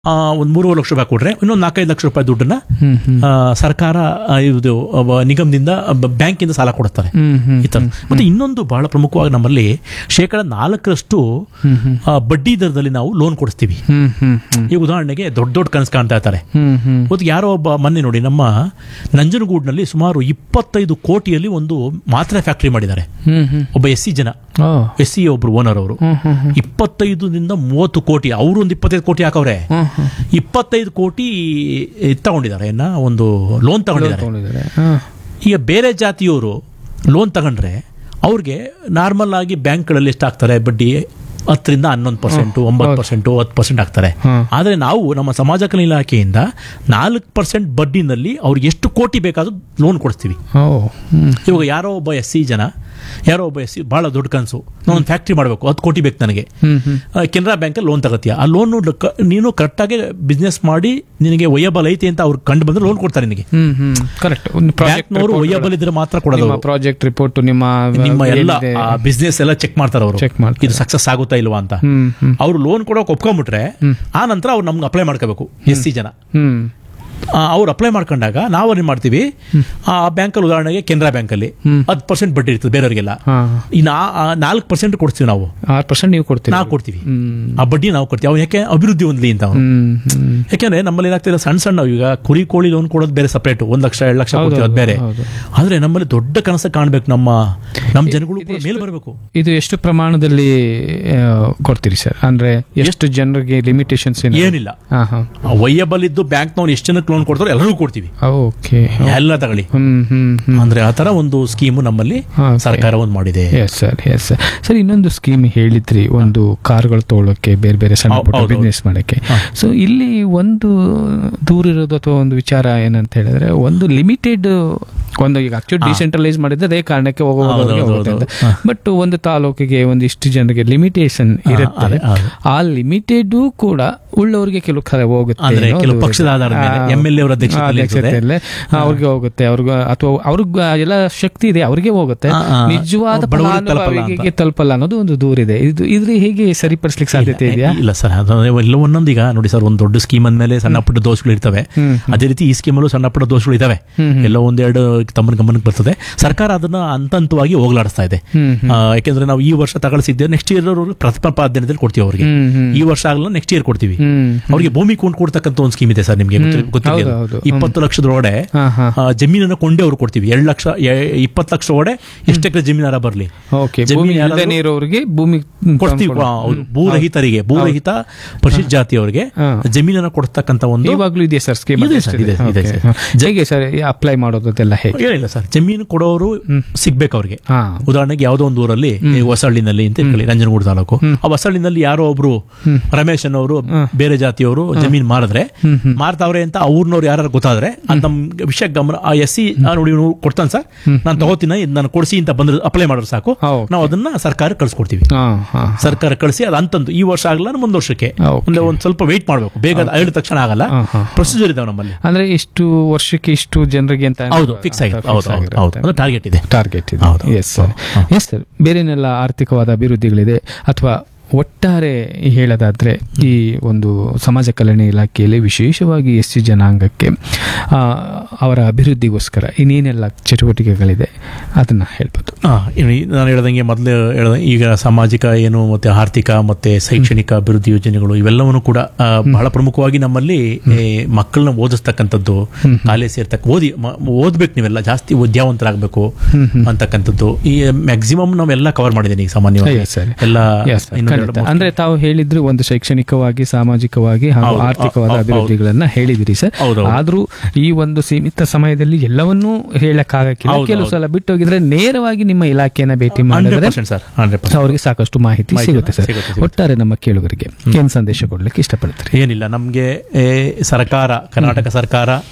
ಒಂದು ಮೂರುವರೆ ಲಕ್ಷ ರೂಪಾಯಿ ಕೊಟ್ರೆ ಇನ್ನೊಂದು ನಾಲ್ಕೈದು ಲಕ್ಷ ರೂಪಾಯಿ ದುಡ್ಡನ್ನ ಹ್ಮ್ ಹ್ಮ್ ಆ, ಸರ್ಕಾರ ಆ, ಇದು ಅವ ನಿಗಮದಿಂದ ಬ- ಬ್ಯಾಂಕಿಂದ ಸಾಲ ಕೊಡುತ್ತಾರೆ ಹ್ಮ್ ಹ್ಮ್ ಈ ಥರ ಮತ್ತೆ ಇನ್ನೊಂದು ಬಹಳ ಪ್ರಮುಖವಾಗಿ ನಮ್ಮಲ್ಲಿ ಶೇಕಡ ನಾಲ್ಕರಷ್ಟು ಹ್ಮ್ ಹ್ಮ್ ಆ, ಬಡ್ಡಿ ದರದಲ್ಲಿ ನಾವು ಲೋನ್ ಕೊಡಿಸ್ತೀವಿ ಹ್ಮ್ ಹ್ಮ್ ಹ್ಮ್ ಈ ಉದಾಹರಣೆಗೆ ದೊಡ್ಡ ದೊಡ್ಡ ಕನಸು ಕಾಣ್ತಾ ಇರ್ತಾರೆ ಹ್ಮ್ ಹ್ಮ್ ಇವತ್ತು ಯಾರೋ ಒಬ್ಬ ಮೊನ್ನೆ ನೋಡಿ ನಮ್ಮ ನಂಜನಗೂಡಿನಲ್ಲಿ ಸುಮಾರು ಇಪ್ಪತ್ತೈದು ಕೋಟಿಯಲ್ಲಿ ಒಂದು ಮಾತ್ರೆ ಫ್ಯಾಕ್ಟರಿ ಮಾಡಿದ್ದಾರೆ ಹ್ಮ್ ಹ್ಮ್ ಒಬ್ಬ ಎಸ್ ಸಿ ಜನ ಓ ಎಸ್ ಸಿ ಒಬ್ರು ಓನರ್ ಅವರು ಹ್ಮ್ ಹ್ಮ್ ಹ್ಮ್ ಇಪ್ಪತ್ತೈದರಿಂದ ಮೂವತ್ತು ಕೋಟಿ ಅವರು ಒಂದು ಇಪ್ಪತ್ತೈದು ಕೋಟಿ ಹಾಕವ್ರೆ ಹ್ಮ್ ಹ್ಮ್ ಇಪ್ಪತ್ತೈದು ಕೋಟಿ ಇದ್ ತಗೊಂಡಿದ್ದಾರೆ ಏನ ಒಂದು ಲೋನ್ ತಗೊಂಡಿದ್ದಾರೆ ತಗೊಂಡಿದ್ದಾರೆ ಹಾ ಈಗ ಬೇರೆ ಜಾತಿಯವರು ಲೋನ್ ತಗೊಂಡ್ರೆ ಅವ್ರಿಗೆ ನಾರ್ಮಲ್ ಆಗಿ ಬ್ಯಾಂಕ್ಗಳಲ್ಲಿ ಎಷ್ಟು ಹಾಕ್ತಾರೆ ಬಡ್ಡಿ ಹತ್ತರಿಂದ ಹನ್ನೊಂದು ಪರ್ಸೆಂಟು ಒಂಬತ್ತು ಪರ್ಸೆಂಟು ಹತ್ತು ಪರ್ಸೆಂಟ್ ಹಾಕ್ತಾರೆ ಹ್ಮ್. ಆದರೆ ನಾವು ನಮ್ಮ ಸಮಾಜ ಕಲ್ಯಾಣ ಇಲಾಖೆಯಿಂದ ನಾಲ್ಕು ಪರ್ಸೆಂಟ್ ಬಡ್ಡಿನಲ್ಲಿ ಅವ್ರಿಗೆ ಎಷ್ಟು ಕೋಟಿ ಬೇಕಾದ್ರೂ ಲೋನ್ ಕೊಡಿಸ್ತೀವಿ ಓ ಹ್ಮ್ ಇವಾಗ ಯಾರೋ ಒಬ್ಬ ಎಸ್ ಸಿ ಜನ ಯಾರೋ ಒಬ್ಬ ಎಸ್ ಸಿ ಭಾಳ ದೊಡ್ಡ ಕನಸು ನಾನು ಒಂದು ಫ್ಯಾಕ್ಟ್ರಿ ಮಾಡಬೇಕು ಹತ್ತು ಕೋಟಿ ಬೇಕು ನನಗೆ ಹ್ಮ್ ಹ್ಮ್ ಆ, ಕೆನರಾ ಬ್ಯಾಂಕಲ್ಲಿ ಲೋನ್ ತಗೋತೀಯ ಆ ಲೋನ್ ನೀನು ಕರೆಕ್ಟಾಗಿ ಬಿಸ್ನೆಸ್ ಮಾಡಿ ನಿನಗೆ ಒಯ್ಯಬಲ್ ಐತಿ ಅಂತ ಅವ್ರು ಕಂಡು ಬಂದ್ರೆ ಲೋನ್ ಕೊಡ್ತಾರೆ ನಿನಗೆ ಹ್ಮ್ ಹ್ಮ್ ಕರೆಕ್ಟ್ ಒಂದು ಪ್ರಾಜೆಕ್ಟ್ ಬ್ಯಾಂಕ್ನವರು ಒಯ್ಯಬಲ್ ಇದ್ರೆ ಮಾತ್ರ ಕೊಡೋದು ನಿಮ್ಮ ಅವ್ರು. ಪ್ರಾಜೆಕ್ಟ್ ರಿಪೋರ್ಟ್ ನಿಮ್ಮ ನಿಮ್ಮ ಎಲ್ಲ ಏನಿದೆ, ಬಿಸ್ನೆಸ್ ಎಲ್ಲ ಚೆಕ್ ಮಾಡ್ತಾರೆ ಅವರು ಚೆಕ್ ಮಾಡ್ತಾರೆ. ಇದು ಸಕ್ಸಸ್ ಆಗುತ್ತಾ ಇಲ್ವಾ ಅಂತ ಹ್ಮ್ ಹ್ಮ್ ಅವ್ರು ಲೋನ್ ಕೊಡೋಕೆ ಒಪ್ಕೊಂಡ್ಬಿಟ್ರೆ ಆ ನಂತರ ಅವ್ರು ನಮ್ಗೆ ಅಪ್ಲೈ ಮಾಡ್ಕೋಬೇಕು ಎಸ್ ಸಿ ಜನ ಹ್ಮ್ ಆ, ಅವ್ರು ಅಪ್ಲೈ ಮಾಡ್ಕೊಂಡಾಗ ನಾವು ಏನ್ ಮಾಡ್ತೀವಿ ಆ ಬ್ಯಾಂಕಲ್ಲಿ ಉದಾಹರಣೆಗೆ ಕೆನರಾ ಬ್ಯಾಂಕಲ್ಲಿ ಹತ್ತು ಪರ್ಸೆಂಟ್ ಬಡ್ಡಿ ಇರ್ತದೆ ಬೇರೆಯವರಿಗೆಲ್ಲ ಹಾ ಇನ್ನು ನಾಲ್ಕು ಪರ್ಸೆಂಟ್ ಕೊಡ್ತೀವಿ ನಾವು ಆರು ಪರ್ಸೆಂಟ್ ನೀವು ಕೊಡ್ತೀರಿ ನಾವು ಕೊಡ್ತೀವಿ ಹ್ಮ್ ಆ ಬಡ್ಡಿ ನಾವು ಕೊಡ್ತೀವಿ ಅವ್ನು ಯಾಕೆ ಅಭಿವೃದ್ಧಿ ಹೊಂದಲಿ ಅಂತ ಅವ್ನು ಹ್ಮ್ ಹ್ಮ್ ಯಾಕೆಂದ್ರೆ ನಮ್ಮಲ್ಲಿ ಏನಾಗ್ತಿದೆ ಸಣ್ಣ ಸಣ್ಣ ಈಗ ಕುರಿ ಕೋಳಿ ಲೋನ್ ಕೊಡೋದು ಬೇರೆ ಸಪರೇಟ್ ಒಂದ್ ಲಕ್ಷ ಎರಡು ಲಕ್ಷ ಹೌದು, ಕೊಡ್ತೀವಿ ಅದು ಬೇರೆ ಹೌದು. ಆದ್ರೆ ನಮ್ಮಲ್ಲಿ ದೊಡ್ಡ ಕನಸು ಕಾಣ್ಬೇಕು ನಮ್ಮ ನಮ್ಮ ಜನಗಳು ಕೂಡ ಮೇಲ್ ಬರಬೇಕು ಇದು ಎಷ್ಟು ಪ್ರಮಾಣದಲ್ಲಿ ಆ, ಕೊಡ್ತೀರಿ ಸರ್ ಅಂದ್ರೆ ಎಷ್ಟು ಜನರಿಗೆ ಲಿಮಿಟೇಷನ್ಸ್ ಏನಿಲ್ಲ ಹಾ ಹಾ ವಯ್ಯಬಲ್ ಇದ್ದು ಬ್ಯಾಂಕ್ ನಾವು ಎಷ್ಟು ಜನಕ್ಕೆ ಲೋನ್ ಕೊಡ್ತಾರೋ ಎಲ್ಲರಿಗೂ ಕೊಡ್ತೀವಿ ಓಕೆ ಎಲ್ಲ ತಗೊಳ್ಳಿ ಹ್ಮ್ ಹ್ಮ್ ಹ್ಮ್ ಅಂದ್ರೆ ಆ ತರ ಒಂದು ಸ್ಕೀಮು ನಮ್ಮಲ್ಲಿ ಹಾ, okay. ಸರ್ಕಾರ ಒಂದು ಮಾಡಿದೆ yes sir yes sir sir ಇನ್ನೊಂದು ಸ್ಕೀಮ್ ಹೇಳಿದ್ರಿ ಒಂದು ಕಾರ್ಗಳು ತಗೊಳ್ಳೋಕೆ ಬೇರೆ ಬೇರೆ ಸಣ್ಣ ಹೌ- ಪುಟ್ಟ ಹೌದು, ಬಿಸ್ನೆಸ್ ಮಾಡಕ್ಕೆ ಸೊ ಇಲ್ಲಿ ಒಂದು ದೂರ ಇರೋದು ಅಥವಾ ಒಂದು ವಿಚಾರ ಏನಂತ ಹೇಳಿದ್ರೆ ಒಂದು ಲಿಮಿಟೆಡ್ ಒಂದು ಈಗ ಆಕ್ಚುಲಿ ಡಿಸೆಂಟ್ರಲೈಸ್ ಮಾಡಿದ್ರೆ ಅದೇ ಕಾರಣಕ್ಕೆ ಹೌದು, ಹೌದು, ಹೋಗೋದು ಹೌದು. ಬಟ್ ಒಂದು ತಾಲೂಕಿಗೆ ಒಂದಿಷ್ಟು ಜನರಿಗೆ ಲಿಮಿಟೇಷನ್ ಇರುತ್ತೆ ಅದೇ, ಹೌದು. ಆ ಲಿಮಿಟೆಡ್ ಕೂಡ ಉಳ್ಳವರಿಗೆ ಕೆಲವು ಕಡೆ ಹೋಗುತ್ತೆ ಅಂದ್ರೆ ಅನ್ನೋದು ಕೆಲವು ಪಕ್ಷದ ಆಧಾರದ ಮೇಲೆ ಆ, MLA ಅವರ ಅಧ್ಯಕ್ಷತೆಯಲ್ಲಿ ಇರ್ತದೆ. ಅಧ್ಯಕ್ಷತೆಯಲ್ಲೇ ಅವ್ರಿಗೆ ಹೋಗುತ್ತೆ ಅವ್ರಿಗೆ ಅಥವಾ ಅವ್ರಿಗೆ ಎಲ್ಲ ಶಕ್ತಿ ಇದೆ ಅವ್ರಿಗೆ ಹೋಗುತ್ತೆ ಆ, ಆ, ನಿಜವಾದ ಬಡವರಿಗೆ ತಲುಪಲ್ಲ ಅಂತ. ಫಲಾನುಭವಿಗೆ ತಲುಪಲ್ಲ ಅನ್ನೋದು ಒಂದು ದೂರಿದೆ ಇದು ಇದ್ರ ಹೇಗೆ ಸರಿಪಡಿಸ್ಲಿಕ್ಕೆ ಸಾಧ್ಯತೆ ಇದೆಯಾ ಇಲ್ಲ ಸರ್ ಅದು ಎಲ್ಲ ಒಂದೊಂದು ಈಗ ನೋಡಿ ಸರ್ ಒಂದು ದೊಡ್ಡ ಸ್ಕೀಮ್ ಅಂದ್ಮೇಲೆ ಸಣ್ಣ ಪುಟ್ಟ ದೋಷಗಳು ಇರ್ತವೆ ಹ್ಮ್, ಅದೇ ರೀತಿ ಈ ಸ್ಕೀಮಲ್ಲೂ ಸಣ್ಣ ಪುಟ್ಟ ದೋಷಗಳು ಇದಾವೆ ಹ್ಮ್, ಹ್ಮ್. ಎಲ್ಲ ಒಂದೆರಡು ತಮ್ಮನ ಗಮನಕ್ಕೆ ಬರ್ತದೆ ಸರ್ಕಾರ ಅದನ್ನ ಹಂತ ಹಂತವಾಗಿ ಹೋಗ್ಲಾಡಿಸ್ತಾ ಇದೆ ಹ್ಮ್, ಆ, ಯಾಕೆಂದ್ರೆ ನಾವು ಈ ವರ್ಷ ತಗೊಳಿಸಿದ್ದೇವೆ ನೆಕ್ಸ್ಟ್ ಇಯರ್ ಪ್ರತಿಪಾದನೆದಲ್ಲಿ ಕೊಡ್ತೀವಿ ಅವ್ರಿಗೆ ಹ್ಮ್, ಹ್ಮ್. ಈ ವರ್ಷ ಆಗಲ್ಲ ನೆಕ್ಸ್ಟ್ ಇಯರ್ ಕೊಡ್ತೀವಿ ಹ್ಮ್ ಅವ್ರಿಗೆ ಭೂಮಿ ಕೊಂಡು ಕೊಡ್ತಕ್ಕಂಥ ಒಂದು ಸ್ಕೀಮ್ ಇದೆ ಸರ್ ನಿಮಗೆ ಗೊತ್ತಿಲ್ಲ ಹೌದು, ಹೌದು. ಇಪ್ಪತ್ತು ಲಕ್ಷದೊಳಗಡೆ ಹಾ ಹಾ ಆ, ಜಮೀನನ್ನು ಕೊಂಡೇ ಅವ್ರು ಕೊಡ್ತೀವಿ ಎರಡು ಲಕ್ಷ ಎ- ಇಪ್ಪತ್ತು ಲಕ್ಷ ಒಳಗಡೆ ಎಷ್ಟು ಎಕರೆ ಜಮೀನಾರ ಬರಲಿ ಓಕೆ ಜಮೀನು ಭೂಮಿ ಯಾರಾದ್ರೂ- ಇಲ್ಲದೆ ಇರೋರಿಗೆ ಭೂಮಿ ಕೊಡ್ತೀವಿ ಆ, ಹೌದು. ಭೂರಹಿತರಿಗೆ ಭೂರಹಿತ ಪರಿಶಿಷ್ಟ ಜಾತಿಯವರಿಗೆ ಹಾ. ಜಮೀನನ್ನ ಕೊಡ್ತಕ್ಕಂಥ ಒಂದು ಇವಾಗ್ಲೂ ಇದೆಯಾ ಸರ್ ಸ್ಕೀಮ್ ಇದೆ ಸರ್, ಇದೆ, ಇದೆ ಸರ್. ಹೇಗೆ ಸರ್ ಅಪ್ಲೈ ಮಾಡೋದೆಲ್ಲ ಹೇಗೆ ಏನಿಲ್ಲ ಸರ್ ಜಮೀನು ಕೊಡೋರು ಸಿಗ್ಬೇಕು ಅವ್ರಿಗೆ ಹಾ ಉದಾಹರಣೆಗೆ ಯಾವುದೋ ಒಂದು ಊರಲ್ಲಿ ಈ ಹೊಸಳ್ಳಿನಲ್ಲಿ ಅಂತ ಇಟ್ಕೊಳ್ಳಿ ನಂಜನಗೂಡು ತಾಲೂಕು ಆ ಹೊಸಳ್ಳಿನಲ್ಲಿ ಯಾರೋ ಒಬ್ರು ರಮೇಶ್ ಅನ್ನೋರು ಬೇರೆ ಜಾತಿಯವರು ಜಮೀನ್ ಮಾರಿದ್ರೆ ಮಾರ್ತಾವ್ರೆ ಅಂತ ಆ ಊರ್ನವ್ರು ಯಾರು ಗೊತ್ತಾದ್ರೆ ಅದ್ ನಮ್ ವಿಷಯ ಗಮನ ಆ ಎಸ್ ಸಿ ನೋಡಿ ಇವ್ನು ಕೊಡ್ತಾನೆ ಸರ್ ನಾನು ತಗೋತೀನಿ ಇದು ನಾನು ಕೊಡಿಸಿ ಅಂತ ಬಂದ್ರೆ ಅಪ್ಲೈ ಮಾಡಿದ್ರೆ ಸಾಕು ಹಾ, okay. ನಾವು ಅದನ್ನ ಸರ್ಕಾರ ಕಳ್ಸಿಕೊಡ್ತೀವಿ ಹಾ ಹಾ ಸರ್ಕಾರ ಕಳಿಸಿ ಅದು ಅಂತಂದು ಈ ವರ್ಷ ಆಗಲ್ಲ ಮುಂದ್ ವರ್ಷಕ್ಕೆ Okay. ಒಂದು ಒಂದ್ ಸ್ವಲ್ಪ ವೆಯ್ಟ್ ಮಾಡಬೇಕು ಬೇಗ ಅದು ಹೇಳಿದ ತಕ್ಷಣ ಆಗಲ್ಲ ಹಾ, ಹಾ. ಪ್ರೊಸೀಜರ್ ಇದಾವೆ ನಮ್ಮಲ್ಲಿ ಅಂದ್ರೆ ಇಷ್ಟು ವರ್ಷಕ್ಕೆ ಇಷ್ಟು ಜನರಿಗೆ ಅಂತ ಹೌದು ಫಿಕ್ಸ್ ಆಗಿದೆ ಹೌದು ಹೌದು ಹೌದು ಅದು ಟಾರ್ಗೆಟ್ ಇದೆ ಟಾರ್ಗೆಟ್ ಇದೆ ಹೌದು, ಎಸ್ ಸರ್ ಎಸ್ ಸರ್ ಬೇರೆನೆಲ್ಲ ಆರ್ಥಿಕವಾದ ಅಭಿವೃದ್ಧಿಗಳಿದೆ ಅಥವಾ ಒಟ್ಟಾರೆ ಹೇಳೋದಾದ್ರೆ ಈ ಒಂದು ಸಮಾಜ ಕಲ್ಯಾಣ ಇಲಾಖೆಯಲ್ಲಿ ವಿಶೇಷವಾಗಿ ಎಸ್ ಸಿ ಜನಾಂಗಕ್ಕೆ ಆ, ಅವರ ಅಭಿವೃದ್ಧಿಗೋಸ್ಕರ ಇನ್ನೇನೆಲ್ಲ ಚಟುವಟಿಕೆಗಳಿದೆ ಅದನ್ನ ಹೇಳ್ಬೋದು ಹಾ, ಇನ್ನು ಈ- ನಾನು ಹೇಳ್ದಂಗೆ ಮೊದಲು ಹೇಳ್ದ ಈಗ ಸಾಮಾಜಿಕ ಏನು ಮತ್ತೆ ಆರ್ಥಿಕ ಮತ್ತೆ ಶೈಕ್ಷಣಿಕ ಅಭಿವೃದ್ಧಿ ಯೋಜನೆಗಳು ಇವೆಲ್ಲವನ್ನು ಕೂಡ ಆ, ಬಹಳ ಪ್ರಮುಖವಾಗಿ ನಮ್ಮಲ್ಲಿ ಏ, ಮಕ್ಕಳನ್ನ ಓದಿಸ್ತಕ್ಕಂಥದ್ದು ಕಾಲೇಜ್ ಸೇರ್ತಕ್ಕ ಓದಿ ಮ- ಓದ್ಬೇಕು ನೀವೆಲ್ಲ ಜಾಸ್ತಿ ವಿದ್ಯಾವಂತರಾಗಬೇಕು ಅಂತಕ್ಕಂಥದ್ದು ಈ ಮ್ಯಾಕ್ಸಿಮಮ್ ನಾವೆಲ್ಲ ಕವರ್ ಮಾಡಿದ್ದೀನಿ ಈಗ ಸಾಮಾನ್ಯವಾಗಿ Yes, sir. ಎಲ್ಲ Yes, sir. ಇನ್ನೊಂದೆರಡು ಖಂಡಿತ. ಅಂದ್ರೆ ತಾವು ಹೇಳಿದ್ರು ಒಂದು ಶೈಕ್ಷಣಿಕವಾಗಿ ಸಾಮಾಜಿಕವಾಗಿ ಹಾಗೂ ಹೌದು, ಆರ್ಥಿಕವಾದ ಹೌದು, ಹೌದು. ಅಭಿವೃದ್ಧಿಗಳನ್ನ ಹೇಳಿದಿರಿ ಸರ್ ಹೌದು, ಹೌದು. ಆದ್ರೂ ಈ ಒಂದು ಸೀಮಿತ ಸಮಯದಲ್ಲಿ ಎಲ್ಲವನ್ನೂ ಹೇಳಕ್ಕಾಗಕ್ಕಿಲ್ಲ ಹೌದು, ಕೆಲವು ಹೌದು. ಸಲ ಬಿಟ್ಟು ಹೋಗಿದ್ರೆ ನೇರವಾಗಿ ನಿಮ್ಮ ಇಲಾಖೆಯನ್ನ ಭೇಟಿ ಹಂಡ್ರೆಡ್ ಮಾಡಿದ್ರೆ ಪರ್ಸೆಂಟ್ ಸರ್ ಹಂಡ್ರೆಡ್ ಪರ್ಸೆಂಟ್ ಅವರಿಗೆ ಸಾಕಷ್ಟು ಮಾಹಿತಿ ಮಾಹಿತಿ ಸಿಗುತ್ತೆ ಸರ್ ಸಿಗುತ್ತೆ, ಸಿಗುತ್ತೆ. ಒಟ್ಟಾರೆ ನಮ್ಮ ಕೇಳುಗರಿಗೆ ಏನ್ ಸಂದೇಶ ಕೊಡ್ಲಿಕ್ಕೆ ಇಷ್ಟಪಡ್ತೀರಿ ಏನಿಲ್ಲ ನಮಗೆ ಸರ್ಕಾರ ಕರ್ನಾಟಕ ಸರ್ಕಾರ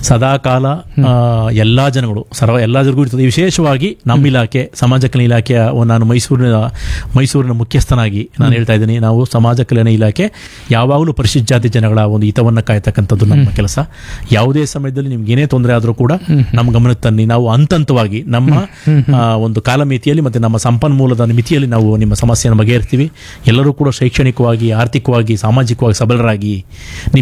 ಸದಾಕಾಲ ಆ, ಎಲ್ಲಾ ಜನಗಳು ಸರ್ವ ಎಲ್ಲಾ ಜನರಿಗೂ ಇರ್ತದೆ ವಿಶೇಷವಾಗಿ ನಮ್ಮ ಇಲಾಖೆ ಸಮಾಜ ಕಲ್ಯಾಣ ಇಲಾಖೆಯ ಒಂದು ನಾನು ಮೈಸೂರಿನ ಮೈಸೂರಿನ ಮುಖ್ಯಸ್ಥನಾಗಿ ನಾನು ಹೇಳ್ತಾ ಇದ್ದೀನಿ ನಾವು ಸಮಾಜ ಕಲ್ಯಾಣ ಇಲಾಖೆ ಯಾವಾಗಲೂ ಪರಿಶಿಷ್ಟ ಜಾತಿ ಜನಗಳ ಒಂದು ಹಿತವನ್ನ ಕಾಯ್ತಕ್ಕಂಥದ್ದು ನಮ್ಮ ಕೆಲಸ ಯಾವುದೇ ಸಮಯದಲ್ಲಿ ನಿಮ್ಗೆ ಏನೇ ತೊಂದರೆ ಆದರೂ ಕೂಡ ನಮ್ಮ ಗಮನಕ್ಕೆ ತನ್ನಿ ನಾವು ಹಂತ ಹಂತವಾಗಿ ನಮ್ಮ ಆ, ಒಂದು ಕಾಲಮಿತಿಯಲ್ಲಿ ಮತ್ತೆ ನಮ್ಮ ಸಂಪನ್ಮೂಲದ ಮಿತಿಯಲ್ಲಿ ನಾವು ನಿಮ್ಮ ಸಮಸ್ಯೆಯನ್ನು ಬಗೆಹರಿಸ್ತೀವಿ ಎಲ್ಲರೂ ಕೂಡ ಶೈಕ್ಷಣಿಕವಾಗಿ ಆರ್ಥಿಕವಾಗಿ ಸಾಮಾಜಿಕವಾಗಿ ಸಬಲರಾಗಿ ನಿಮ್ಮ